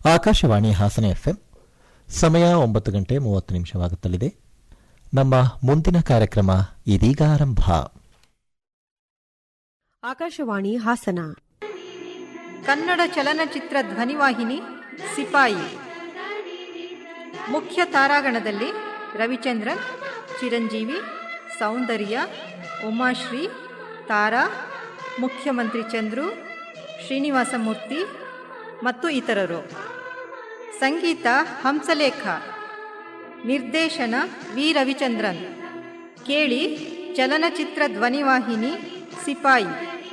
Akashvani Hassan FM ಸಮಯ ಒಂಬತ್ತು ಗಂಟೆ ಮೂವತ್ತು ನಿಮಿಷವಾಗುತ್ತಲಿದೆ ನಮ್ಮ ಮುಂದಿನ ಕಾರ್ಯಕ್ರಮ ಇದೀಗ ಆರಂಭ ಆಕಾಶವಾಣಿ ಹಾಸನ ಕನ್ನಡ ಚಲನಚಿತ್ರ ಧ್ವನಿವಾಹಿನಿ ಸಿಪಾಯಿ ಮುಖ್ಯ ತಾರಾಗಣದಲ್ಲಿ ರವಿಚಂದ್ರನ್ ಚಿರಂಜೀವಿ ಸೌಂದರ್ಯ ಉಮಾಶ್ರೀ ತಾರಾ ಮುಖ್ಯಮಂತ್ರಿ ಚಂದ್ರು ಶ್ರೀನಿವಾಸಮೂರ್ತಿ ಮತ್ತು ಇತರರು ಸಂಗೀತ ಹಂಸಲೇಖ ನಿರ್ದೇಶನ ವಿ ರವಿಚಂದ್ರನ್ ಕೇಳಿ ಚಲನಚಿತ್ರ ಧ್ವನಿವಾಹಿನಿ ಸಿಪಾಯಿ